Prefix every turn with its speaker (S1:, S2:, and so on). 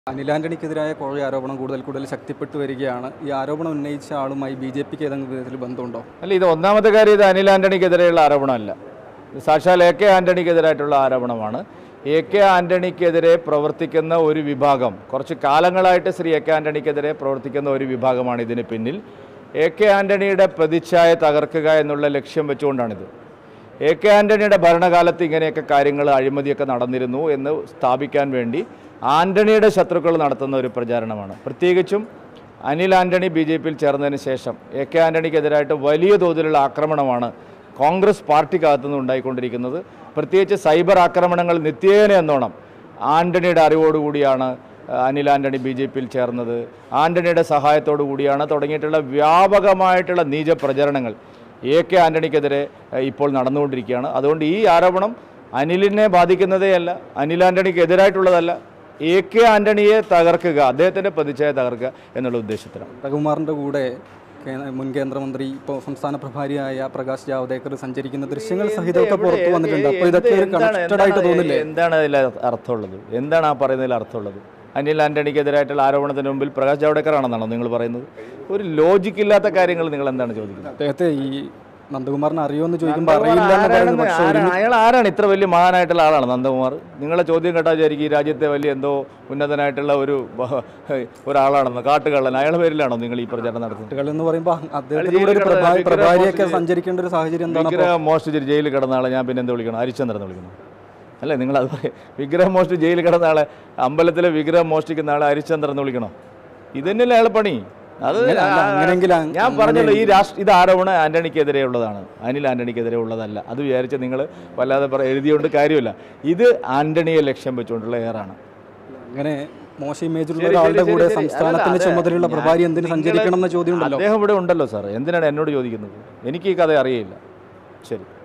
S1: അനിൽ ആന്റണിക്കെതിരായ കോഴ ആരോപണം കൂടുതൽ കൂടുതൽ ശക്തിപ്പെട്ടു വരികയാണ് ഈ ആരോപണം ഉന്നയിച്ച ആളുമായി ബി ജെ പിക്ക് ഏതെങ്കിലും വിധത്തിൽ ബന്ധമുണ്ടോ
S2: അല്ല ഇത് ഒന്നാമത്തെ കാര്യം ഇത് അനിൽ ആന്റണിക്കെതിരെയുള്ള ആരോപണമല്ല ഇത് സാക്ഷാൽ എ കെ ആന്റണിക്കെതിരായിട്ടുള്ള ആരോപണമാണ് എ കെ ആന്റണിക്കെതിരെ പ്രവർത്തിക്കുന്ന ഒരു വിഭാഗം കുറച്ച് കാലങ്ങളായിട്ട് ശ്രീ എ കെ ആന്റണിക്കെതിരെ പ്രവർത്തിക്കുന്ന ഒരു വിഭാഗമാണ് ഇതിന് പിന്നിൽ എ കെ ആന്റണിയുടെ പ്രതിച്ഛായ തകർക്കുക എന്നുള്ള ലക്ഷ്യം വെച്ചുകൊണ്ടാണിത് എ കെ ആന്റണിയുടെ ഭരണകാലത്ത് ഇങ്ങനെയൊക്കെ കാര്യങ്ങൾ അഴിമതിയൊക്കെ നടന്നിരുന്നു എന്ന് സ്ഥാപിക്കാൻ വേണ്ടി ആന്റണിയുടെ ശത്രുക്കൾ നടത്തുന്ന ഒരു പ്രചാരണമാണ് പ്രത്യേകിച്ചും അനിൽ ആന്റണി ബി ജെ പിയിൽ ചേർന്നതിന് ശേഷം എ കെ ആന്റണിക്കെതിരായിട്ട് വലിയ തോതിലുള്ള ആക്രമണമാണ് കോൺഗ്രസ് പാർട്ടിക്കകത്തു നിന്ന് ഉണ്ടായിക്കൊണ്ടിരിക്കുന്നത് പ്രത്യേകിച്ച് സൈബർ ആക്രമണങ്ങൾ നിത്യേന എന്നോണം ആന്റണിയുടെ അറിവോടുകൂടിയാണ് അനിൽ ആന്റണി ബി ജെ പിയിൽ ചേർന്നത് ആന്റണിയുടെ സഹായത്തോടു കൂടിയാണ് തുടങ്ങിയിട്ടുള്ള വ്യാപകമായിട്ടുള്ള നീച പ്രചരണങ്ങൾ എ കെ ആന്റണിക്കെതിരെ ഏഹ്, ഇപ്പോൾ നടന്നുകൊണ്ടിരിക്കുകയാണ് അതുകൊണ്ട് ഈ ആരോപണം അനിലിനെ ബാധിക്കുന്നതേയല്ല അനിൽ ആന്റണിക്ക് എതിരായിട്ടുള്ളതല്ല എ കെ ആന്റണിയെ തകർക്കുക അദ്ദേഹത്തിൻ്റെ പ്രതിച്ഛായ തകർക്കുക എന്നുള്ള ഉദ്ദേശത്തിലാണ്
S1: രഘുമാറിന്റെ കൂടെ കേ- മുൻ കേന്ദ്രമന്ത്രി ഇപ്പോൾ സംസ്ഥാന പ്രഭാരിയായ പ്രകാശ് ജാവ്ദേക്കർ സഞ്ചരിക്കുന്ന ദൃശ്യങ്ങൾ സഹിതമൊക്കെ പുറത്തു വന്നിട്ടുണ്ട് അപ്പോൾ ഇതൊക്കെ ഒരു
S2: എന്താണ്
S1: കണക്റ്റഡ് ആയിട്ട് തോന്നില്ലേ
S2: എന്താണ് അതിൽ അർത്ഥമുള്ളത് എന്താണ് ആ പറയുന്നതിൽ അർത്ഥമുള്ളത് അനിൽ ആന്റണിക്കെതിരായിട്ടുള്ള ആരോപണത്തിന് മുമ്പിൽ പ്രകാശ് ജാവ്ദേക്കർ ആണെന്നാണോ നിങ്ങൾ പറയുന്നത് ഒരു ലോജിക്ക് ഇല്ലാത്ത കാര്യങ്ങൾ നിങ്ങൾ എന്താണ് ചോദിക്കുന്നത്
S1: അദ്ദേഹത്തെ ഈ നന്ദകുമാറിനെ അറിയുമെന്ന് ചോദിക്കുമ്പോൾ അറിയില്ല എന്ന് പറയുന്നത്
S2: ആരാണെന്ന്
S1: പക്ഷേ ഒരു
S2: ആരാ- അയാൾ ആരാണ് ഇത്ര വലിയ മഹാനായിട്ടുള്ള ആളാണ് നന്ദകുമാർ നിങ്ങളെ ചോദ്യം കേട്ടാൽ വിചാരിക്കും ഈ രാജ്യത്തെ വലിയ എന്തോ ഉന്നതനായിട്ടുള്ള ഒരു ബഹ- ഒരാളാണെന്ന് കാട്ടുകള്ളൻ അയാളുടെ പേരിലാണോ നിങ്ങൾ ഈ പ്രചാരണം നടത്തുന്നത്
S1: കുട്ടികൾ എന്ന് പറയുമ്പോൾ അദ്ദേഹത്തിന് കൂടെ ഒരു പ്രഭാ-
S2: വിഗ്രഹം
S1: പ്രഭാരിയൊക്കെ
S2: മോഷ്ടിച്ച്
S1: സഞ്ചരിക്കേണ്ട ഒരു സാഹചര്യം എന്താണ് അപ്പോൾ?
S2: വിഗ്രഹം മോഷ്ടിച്ച് ജയിലിൽ കിടന്ന ആളെ ഞാൻ പിന്നെ എന്ത് വിളിക്കണം ഹരിചന്ദ്രൻ എന്ന് വിളിക്കണം അല്ലേ നിങ്ങൾ അത് പറയും വിഗ്രഹം മോഷ്ടിച്ച് ജയിലിൽ കിടന്ന ആളെ അമ്പലത്തിലെ വിഗ്രഹം മോഷ്ടിക്കുന്ന ആളെ ഹരിചന്ദ്രൻ എന്ന് വിളിക്കണോ ഇതന്നെയല്ലേ അയാളെ പണി അത്
S1: അങ്ങനെ- അല്ല, അങ്ങനെയെങ്കിൽ അ-
S2: ഞാൻ പറഞ്ഞല്ലോ ഈ രാഷ്ട്ര ഇത് ആരോപണം ആന്റണിക്കെതിരെ ഉള്ളതാണ് അനിൽ ആന്റണിക്കെതിരെ ഉള്ളതല്ല അത് വിചാരിച്ച് നിങ്ങൾ വല്ലാതെ പറ എഴുതിയോണ്ട് കാര്യമില്ല ഇത് ആന്റണിയെ ലക്ഷ്യം വെച്ചുകൊണ്ടുള്ള ഏറാണ്
S1: അങ്ങനെ മോശം ഇമേജുള്ള
S2: ശരി,
S1: ഒരാളുടെ
S2: ശരി,
S1: കൂടെ
S2: ശരി.
S1: സംസ്ഥാനത്തിന്റെ
S2: അല്ല,
S1: ചുമതലയുള്ള
S2: ഞാൻ-
S1: പ്രഭാരി എന്തിന്
S2: നിങ്ങള്
S1: സഞ്ചരിക്കണം എന്ന ചോദ്യം ഉണ്ടല്ലോ
S2: അദ്ദേഹം ഇവിടെ ഉണ്ടല്ലോ സാർ എന്തിനാണ് എന്നോട് ചോദിക്കുന്നത് എനിക്ക് ഈ കഥ അറിയില്ല ശരി